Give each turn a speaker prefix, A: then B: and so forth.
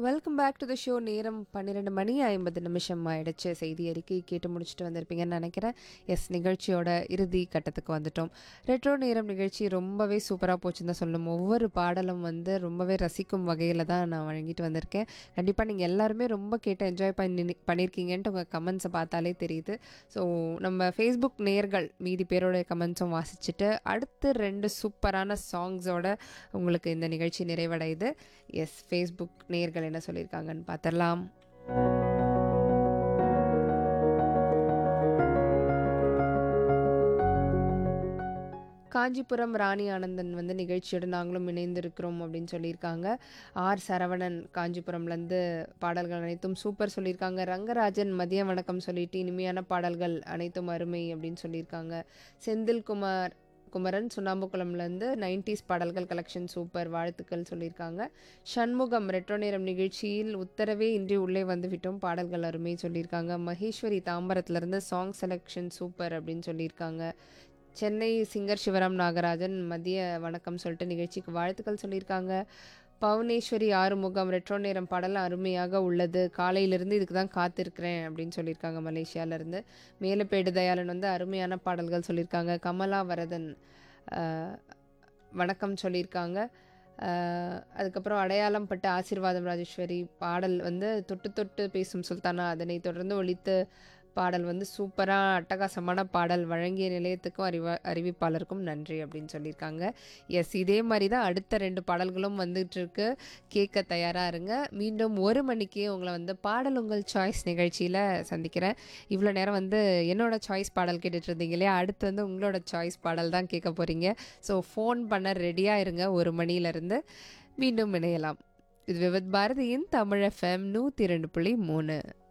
A: welcome back to the show நேரம் பன்னிரெண்டு மணி ஐம்பது நிமிஷம் ஆயிடுச்சு செய்தி அறிக்கை கேட்டு முடிச்சுட்டு வந்திருப்பீங்கன்னு நினைக்கிறேன் எஸ் நிகழ்ச்சியோட இறுதி கட்டத்துக்கு வந்துட்டோம் ரெட்ரோ நேரம் நிகழ்ச்சி ரொம்பவே சூப்பராக போச்சுன்னு தான் சொல்லணும் ஒவ்வொரு பாடலும் வந்து ரொம்பவே ரசிக்கும் வகையில் தான் நான் வழங்கிட்டு வந்திருக்கேன் கண்டிப்பாக நீங்கள் எல்லாருமே ரொம்ப கேட்டு என்ஜாய் பண்ணி பண்ணியிருக்கீங்கன்ட்டு உங்கள் கமெண்ட்ஸை பார்த்தாலே தெரியுது ஸோ நம்ம ஃபேஸ்புக் நேர்கள் மீதி பேரோட கமெண்ட்ஸும் வாசிச்சுட்டு அடுத்து ரெண்டு சூப்பரான சாங்ஸோட உங்களுக்கு இந்த நிகழ்ச்சி நிறைவடையுது எஸ் ஃபேஸ்புக் நேர்கள் என்ன சொல்லியிருக்காங்கன்னு பார்த்துடலாம் காஞ்சிபுரம் ராணி ஆனந்தன் வந்து நிகழ்ச்சியோட நாங்களும் இணைந்திருக்கிறோம் அப்படின்னு சொல்லியிருக்காங்க ஆர் சரவணன் காஞ்சிபுரம்லேருந்து பாடல்கள் அனைத்தும் சூப்பர் சொல்லியிருக்காங்க ரங்கராஜன் மதிய வணக்கம் சொல்லிட்டு இனிமையான பாடல்கள் அனைத்தும் அருமை அப்படின்னு சொல்லியிருக்காங்க செந்தில்குமார் குமரன் சுண்ணாம்புக்குளம்லேருந்து நைன்டிஸ் பாடல்கள் கலெக்ஷன் சூப்பர் வாழ்த்துக்கள் சொல்லியிருக்காங்க சண்முகம் ரெட்ரோ நேரம் நிகழ்ச்சியில் உத்தரவே இன்றி உள்ளே வந்துவிட்டோம் பாடல்கள் அருமை சொல்லியிருக்காங்க மகேஸ்வரி தாம்பரத்துலேருந்து சாங் செலெக்ஷன் சூப்பர் அப்படின்னு சொல்லியிருக்காங்க சென்னை சிங்கர் சிவராம் நாகராஜன் மதிய வணக்கம் சொல்லிட்டு நிகழ்ச்சிக்கு வாழ்த்துக்கள் சொல்லியிருக்காங்க பவனேஸ்வரி ஆறுமுகம் ரெட்ரோ நேரம் பாடல் அருமையாக உள்ளது காலையிலிருந்து இதுக்கு தான் காத்திருக்கிறேன் அப்படின்னு சொல்லியிருக்காங்க மலேசியாவிலேருந்து மேலப்பேடு தயாளன் வந்து அருமையான பாடல்கள் சொல்லியிருக்காங்க கமலா வரதன் ஆஹ், வணக்கம் சொல்லியிருக்காங்க ஆஹ், அதுக்கப்புறம் அடையாளம் பட்ட ஆசீர்வாதம் ராஜேஸ்வரி பாடல் வந்து தொட்டு தொட்டு பேசும் சுல்தானா அதனை தொடர்ந்து ஒழித்து பாடல் வந்து சூப்பராக அட்டகாசமான பாடல் வழங்கிய நிலையத்துக்கும் அறிவ அறிவிப்பாளருக்கும் நன்றி அப்படின்னு சொல்லியிருக்காங்க எஸ் இதே மாதிரி தான் அடுத்த ரெண்டு பாடல்களும் வந்துட்டு இருக்கு கேட்க தயாராக இருங்க மீண்டும் ஒரு மணிக்கே உங்களை வந்து பாடல் உங்கள் சாய்ஸ் நிகழ்ச்சியில் சந்திக்கிறேன் இவ்வளோ நேரம் வந்து என்னோட சாய்ஸ் பாடல் கேட்டுட்டு இருந்தீங்க இல்லையா அடுத்து வந்து உங்களோட சாய்ஸ் பாடல் தான் கேட்க போகிறீங்க ஸோ ஃபோன் பண்ண ரெடியாக இருங்க ஒரு மணியிலேருந்து மீண்டும் இணையலாம் இது விவத் பாரதியின் தமிழ் எஃப்எம் நூற்றி ரெண்டு புள்ளி மூணு